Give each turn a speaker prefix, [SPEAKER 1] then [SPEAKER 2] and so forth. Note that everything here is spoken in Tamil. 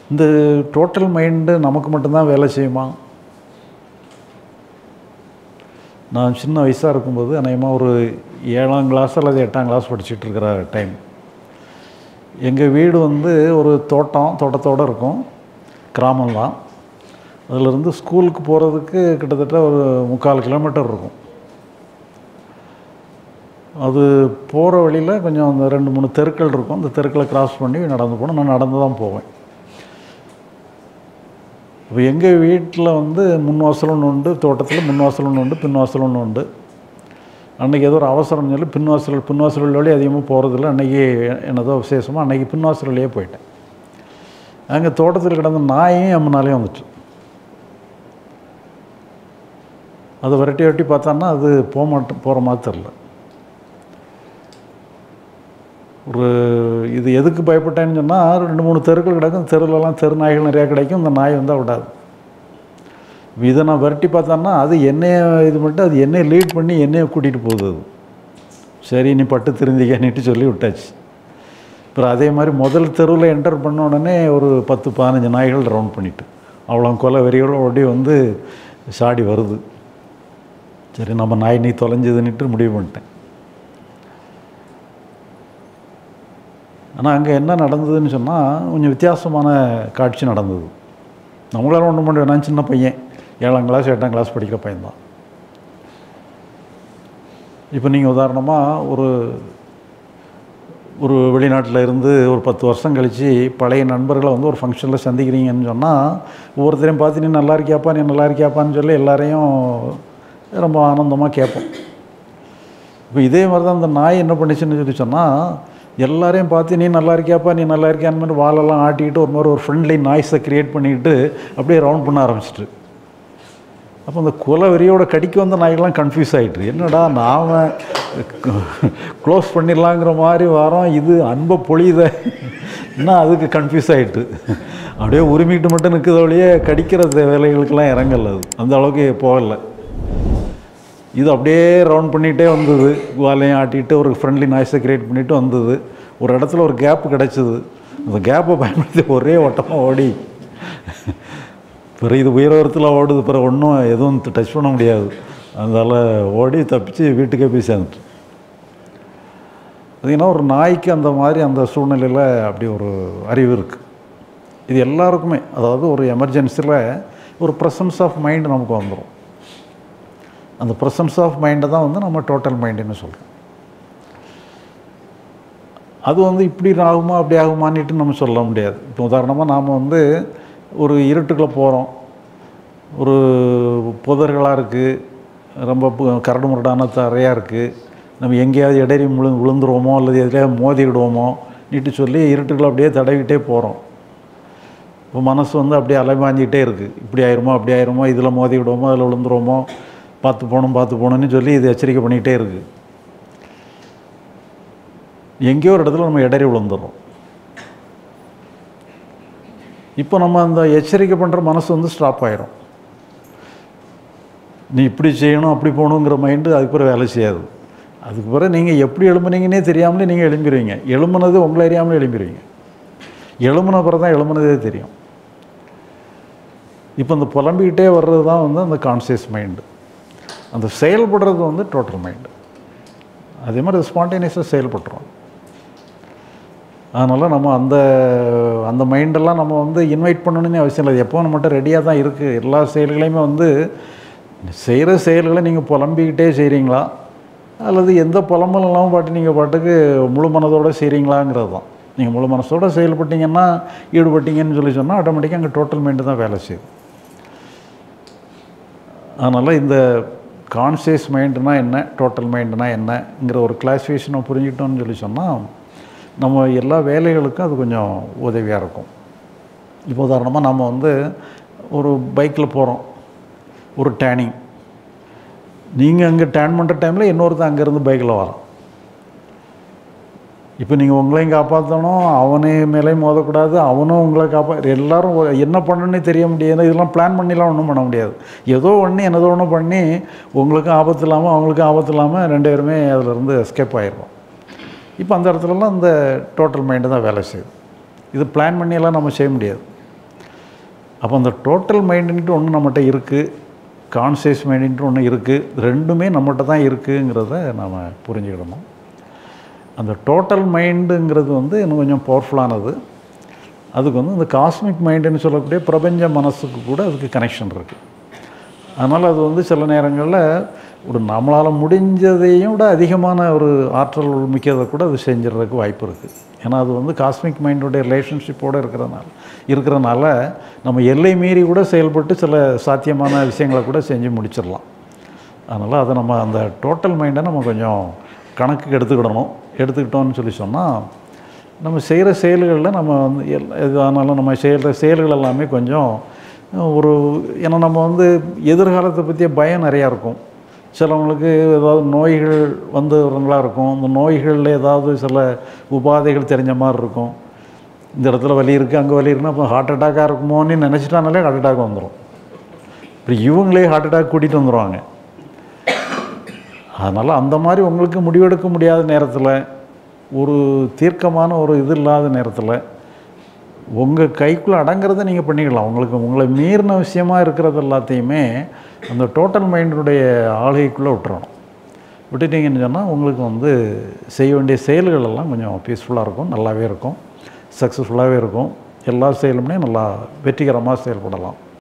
[SPEAKER 1] இந்த டோட்டல் மைண்டு நமக்கு மட்டும்தான் வேலை செய்யுமா நான் சின்ன வயசாக இருக்கும்போது அநேகமாக ஒரு ஏழாம் கிளாஸ் அல்லது எட்டாம் கிளாஸ் படிச்சுட்டு இருக்கிற டைம் எங்கள் வீடு வந்து ஒரு தோட்டம் தோட்டத்தோடு இருக்கும் கிராமம்தான் அதிலிருந்து ஸ்கூலுக்கு போகிறதுக்கு கிட்டத்தட்ட ஒரு முக்கால் கிலோமீட்டர் இருக்கும் அது போகிற வழியில் கொஞ்சம் அந்த ரெண்டு மூணு தெருக்கள் இருக்கும் அந்த தெருக்களை கிராஸ் பண்ணி நடந்து போகணும் நான் நடந்து தான் போவேன் இப்போ எங்கள் வீட்டில் வந்து முன் வாசல் ஒன்று உண்டு தோட்டத்தில் முன் வாசல் ஒன்று உண்டு பின் வாசல் ஒன்று உண்டு அன்றைக்கி ஏதோ ஒரு அவசரம்னு சொல்லி பின்வாசல் பின்வாசல் வழியே அதிகமாக போகிறதில்ல அன்றைக்கி என்னதோ விசேஷமாக அன்றைக்கி பின்வாசல் வழியே போயிட்டேன் அங்கே தோட்டத்தில் கிடந்த நாயும் என் முன்னாலேயும் வந்துச்சு அதை விரட்டி விரட்டி பார்த்தான்னா அது போக மாட்டேன் போகிற மாதிரி தெரில ஒரு இது எதுக்கு பயப்பட்டேன்னு சொன்னால் ரெண்டு மூணு தெருக்கள் கிடக்கும் தெருலலாம் தெரு நாய்கள் நிறையா கிடைக்கும் இந்த நாய் வந்தால் விடாது இதை நான் விரட்டி பார்த்தேன்னா அது என்னைய இது மட்டும் அது என்னையை லீட் பண்ணி என்னையை கூட்டிகிட்டு போகுது அது சரி நீ பட்டு திருந்திக்கன்னுட்டு சொல்லி விட்டாச்சு அப்புறம் அதே மாதிரி முதல் தெருவில் என்டர் பண்ண உடனே ஒரு பத்து பதினஞ்சு நாய்கள் ரவுண்ட் பண்ணிட்டு அவ்வளோ கொலை வெறியோட ஓடி வந்து சாடி வருது சரி நம்ம நாய் நீ தொலைஞ்சதுன்னுட்டு முடிவு பண்ணிட்டேன் ஆனால் அங்கே என்ன நடந்ததுன்னு சொன்னால் கொஞ்சம் வித்தியாசமான காட்சி நடந்தது நம்மளால ஒன்றும் பண்ண நான் சின்ன பையன் ஏழாம் கிளாஸ் எட்டாம் கிளாஸ் படிக்கிற பையன்தான் இப்போ நீங்கள் உதாரணமாக ஒரு ஒரு வெளிநாட்டில் இருந்து ஒரு பத்து வருஷம் கழித்து பழைய நண்பர்களை வந்து ஒரு ஃபங்க்ஷனில் சந்திக்கிறீங்கன்னு சொன்னால் ஒவ்வொருத்தரையும் பார்த்து நீ நல்லா இருக்கியாப்பா நீ நல்லா இருக்கியாப்பான்னு சொல்லி எல்லாரையும் ரொம்ப ஆனந்தமாக கேட்போம் இப்போ இதே மாதிரி தான் இந்த நாய் என்ன பண்ணிச்சுன்னு சொல்லி சொன்னால் எல்லாரையும் பார்த்து நீ நல்லா இருக்கியாப்பா நீ நல்லா இருக்கியான்னு மாதிரி வாலெல்லாம் ஆட்டிக்கிட்டு ஒரு மாதிரி ஒரு ஃப்ரெண்ட்லி நாய்ஸை க்ரியேட் பண்ணிக்கிட்டு அப்படியே ரவுண்ட் பண்ண ஆரம்பிச்சிட்டு அப்போ அந்த குல வெறியோட கடிக்க வந்த நாய்கள்லாம் கன்ஃபியூஸ் ஆகிட்டு என்னடா நாம் க்ளோஸ் பண்ணிடலாங்கிற மாதிரி வரோம் இது அன்பை பொழியுத இன்னும் அதுக்கு கன்ஃபியூஸ் ஆகிட்டு அப்படியே உரிமிக்கிட்டு மட்டும் நிற்குத வழியே கடிக்கிற வேலைகளுக்கெல்லாம் இறங்கல அது அந்த அளவுக்கு போகலை இது அப்படியே ரவுண்ட் பண்ணிகிட்டே வந்தது வாலையும் ஆட்டிட்டு ஒரு ஃப்ரெண்ட்லி நாய்ஸை க்ரியேட் பண்ணிவிட்டு வந்தது ஒரு இடத்துல ஒரு கேப் கிடச்சிது அந்த கேப்பை பயன்படுத்தி ஒரே ஓட்டமாக ஓடி பிறகு இது உயரத்தில் ஓடுது பிறகு ஒன்றும் எதுவும் டச் பண்ண முடியாது அதனால் ஓடி தப்பிச்சு வீட்டுக்கே போய் சேர்ந்துட்டு பார்த்தீங்கன்னா ஒரு நாய்க்கு அந்த மாதிரி அந்த சூழ்நிலையில் அப்படி ஒரு அறிவு இருக்குது இது எல்லாருக்குமே அதாவது ஒரு எமர்ஜென்சியில் ஒரு ப்ரெசன்ஸ் ஆஃப் மைண்ட் நமக்கு வந்துடும் அந்த ப்ரெசன்ஸ் ஆஃப் மைண்டை தான் வந்து நம்ம டோட்டல் மைண்டுன்னு சொல்கிறோம் அது வந்து இப்படி ஆகுமா அப்படி ஆகுமான்னுட்டு நம்ம சொல்ல முடியாது இப்போ உதாரணமாக நாம் வந்து ஒரு இருட்டுக்குள்ளே போகிறோம் ஒரு புதர்களாக இருக்குது ரொம்ப பு- கரடு முரடான தரையாக இருக்குது நம்ம எங்கேயாவது இடையே விழு விழுந்துருவோமோ அல்லது எதுலையாவது மோதிக்கிடுவோமோ நீட்டு சொல்லி இருட்டுக்குள்ள அப்படியே தடவிக்கிட்டே போகிறோம் இப்போ மனசு வந்து அப்படியே அலைமாஞ்சிக்கிட்டே இருக்குது இப்படி ஆயிருமோ அப்படி ஆயிருமோ இதில் மோதி விடுவோமோ அதில் விழுந்துருவோமோ பார்த்து போகணும் பார்த்து போகணும்னு சொல்லி இது எச்சரிக்கை பண்ணிக்கிட்டே இருக்குது எங்கேயோ ஒரு இடத்துல நம்ம இடறி விழுந்துடுறோம் இப்போ நம்ம அந்த எச்சரிக்கை பண்ணுற மனசு வந்து ஸ்டாப் ஆயிரும் நீ இப்படி செய்யணும் அப்படி போகணுங்கிற மைண்டு அதுக்கு பிறகு வேலை செய்யாது அதுக்கு பிறகு நீங்கள் எப்படி எழும்புனீங்கன்னே தெரியாமலே நீங்கள் எழும்பிடுவீங்க எழும்புனது உங்களை அறியாமலே எழும்பிடுவீங்க எழும்புன பிறகு தான் எழும்புனதே தெரியும் இப்போ இந்த புலம்பிக்கிட்டே வர்றது தான் வந்து அந்த கான்சியஸ் மைண்டு அந்த செயல்படுறது வந்து டோட்டல் மைண்டு அதே மாதிரி ஸ்பான்டேனியஸாக செயல்பட்டுரும் அதனால் நம்ம அந்த அந்த மைண்டெல்லாம் நம்ம வந்து இன்வைட் பண்ணணும்னு அவசியம் இல்லை எப்போ நம்மகிட்ட ரெடியாக தான் இருக்குது எல்லா செயல்களையுமே வந்து செய்கிற செயல்களை நீங்கள் புலம்பிக்கிட்டே செய்கிறீங்களா அல்லது எந்த புலம்பலும் இல்லாமல் பாட்டு நீங்கள் பாட்டுக்கு முழு மனதோடு செய்கிறீங்களாங்கிறது தான் நீங்கள் முழு மனசோடு செயல்பட்டீங்கன்னா ஈடுபட்டீங்கன்னு சொல்லி சொன்னால் ஆட்டோமேட்டிக்காக அங்கே டோட்டல் மைண்டு தான் வேலை செய்யுது அதனால் இந்த கான்சியஸ் மைண்டுனா என்ன டோட்டல் மைண்டுனா என்னங்கிற ஒரு கிளாஸிஃபிகேஷனை புரிஞ்சுக்கிட்டோம்னு சொல்லி சொன்னால் நம்ம எல்லா வேலைகளுக்கும் அது கொஞ்சம் உதவியாக இருக்கும் இப்போ உதாரணமாக நம்ம வந்து ஒரு பைக்கில் போகிறோம் ஒரு டேனிங் நீங்கள் அங்கே டேன் பண்ணுற டைமில் இன்னொருத்தன் அங்கேருந்து பைக்கில் வரான் இப்போ நீங்கள் உங்களையும் காப்பாற்றணும் அவனே மேலேயும் மோதக்கூடாது அவனும் உங்களை காப்பா எல்லாரும் ஒரு- என்ன பண்ணணும்னே தெரிய முடியாது இதெல்லாம் பிளான் பண்ணிலாம் ஒன்றும் பண்ண முடியாது ஏதோ ஒன்று என்னதோ ஒன்று பண்ணி உங்களுக்கும் ஆபத்து இல்லாமல் அவங்களுக்கும் ஆபத்து இல்லாமல் ரெண்டு பேருமே அதிலிருந்து எஸ்கேப் ஆயிடுறோம் இப்போ அந்த இடத்துலலாம் இந்த டோட்டல் மைண்டு தான் வேலை செய்யுது இது பிளான் பண்ணியெல்லாம் நம்ம செய்ய முடியாது அப்போ அந்த டோட்டல் மைண்டுன்ட்டு ஒன்று நம்மகிட்ட இருக்குது கான்சியஸ் மைண்டுன்ட்டு ஒன்று இருக்குது ரெண்டுமே நம்மகிட்ட தான் இருக்குங்கிறத நாம் புரிஞ்சுக்கிடணும் அந்த டோட்டல் மைண்டுங்கிறது வந்து இன்னும் கொஞ்சம் பவர்ஃபுல்லானது அதுக்கு வந்து இந்த காஸ்மிக் மைண்டுன்னு சொல்லக்கூடிய பிரபஞ்ச மனசுக்கு கூட அதுக்கு கனெக்ஷன் இருக்குது அதனால் அது வந்து சில நேரங்களில் ஒரு நம்மளால் முடிஞ்சதையும் விட அதிகமான ஒரு ஆற்றல் மிக்கதை கூட அது செஞ்சிடறதுக்கு வாய்ப்பு இருக்குது ஏன்னா அது வந்து காஸ்மிக் மைண்டுடைய ரிலேஷன்ஷிப்போடு இருக்கிறதுனால இருக்கிறனால நம்ம எல்லை மீறி கூட செயல்பட்டு சில சாத்தியமான விஷயங்களை கூட செஞ்சு முடிச்சிடலாம் அதனால் அதை நம்ம அந்த டோட்டல் மைண்டை நம்ம கொஞ்சம் கணக்குக்கு எடுத்துக்கிடணும் எடுத்துக்கிட்டோம்னு சொல்லி சொன்னால் நம்ம செய்கிற செயல்களில் நம்ம வந்து எல் எதானாலும் நம்ம செய்கிற செயல்கள் எல்லாமே கொஞ்சம் ஒரு ஏன்னா நம்ம வந்து எதிர்காலத்தை பற்றிய பயம் நிறையா இருக்கும் சிலவங்களுக்கு ஏதாவது நோய்கள் வந்தவங்களா இருக்கும் இந்த நோய்களில் ஏதாவது சில உபாதைகள் தெரிஞ்ச மாதிரி இருக்கும் இந்த இடத்துல வலி இருக்குது அங்கே வலி இருக்குன்னா அப்போ ஹார்ட் அட்டாக்காக இருக்குமோன்னு நினச்சிட்டானாலே ஹார்ட் அட்டாக் வந்துடும் இப்போ இவங்களே ஹார்ட் அட்டாக் கூட்டிகிட்டு வந்துடுவாங்க அதனால் அந்த மாதிரி உங்களுக்கு முடிவெடுக்க முடியாத நேரத்தில் ஒரு தீர்க்கமான ஒரு இது இல்லாத நேரத்தில் உங்கள் கைக்குள்ளே அடங்கிறத நீங்கள் பண்ணிக்கலாம் உங்களுக்கு உங்களை மீறின விஷயமா இருக்கிறது எல்லாத்தையுமே அந்த டோட்டல் மைண்டினுடைய ஆளுகைக்குள்ளே விட்டுறணும் விட்டுட்டீங்கன்னு சொன்னால் உங்களுக்கு வந்து செய்ய வேண்டிய செயல்கள் எல்லாம் கொஞ்சம் பீஸ்ஃபுல்லாக இருக்கும் நல்லாவே இருக்கும் சக்ஸஸ்ஃபுல்லாகவே இருக்கும் எல்லா செயலுமே நல்லா வெற்றிகரமாக செயல்படலாம்